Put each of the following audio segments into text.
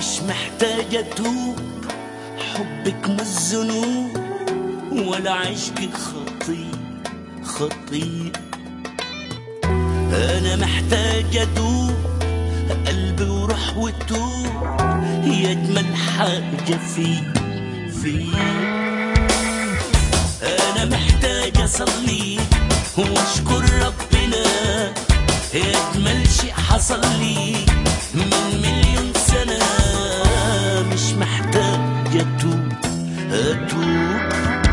مش محتاج اتوب حبك مش ذنوب ولا عشقك خطيء خطيء انا محتاج ادوب قلبي وروح وتوب هي اجمل حاجه في في انا محتاج اصلي واشكر ربنا هي اجمل شيء حصل لي من مليون سنه مش محتاج اتوب اتوب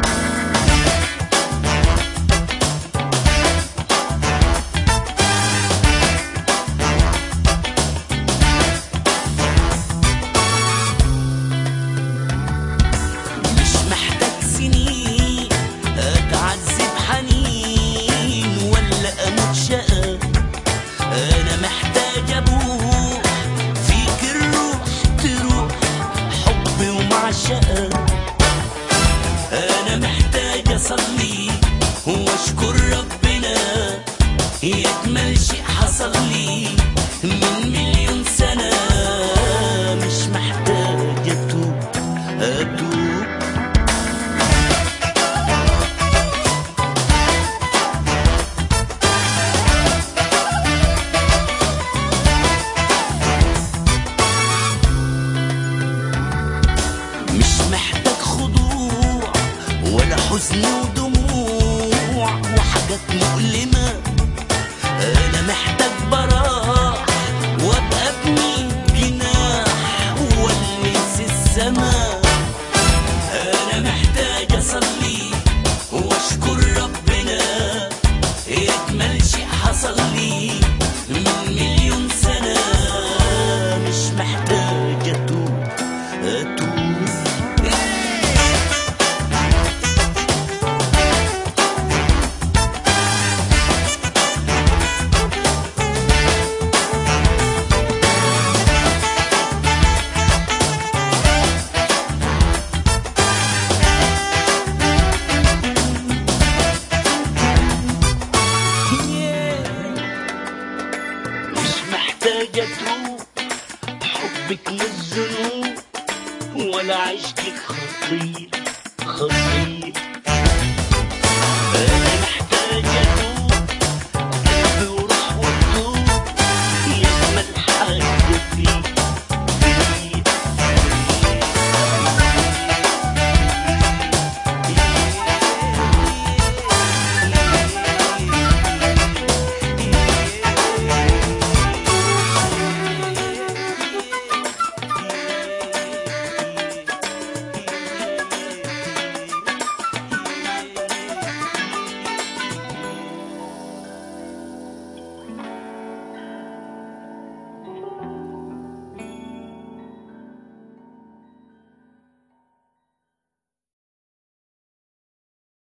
مش محتاج سنين اتعذب حنين ولا اموت شقى انا محتاج ابوح فيك الروح تروح حبي ومعشقة انا محتاج اصلي واشكر ربنا يكمل شيء حصل لي من مليون سنة مش محتاج اتوب اتوب مش محتاج خضوع ولا حزن ودموع وحاجات مؤلمة أنا محتاج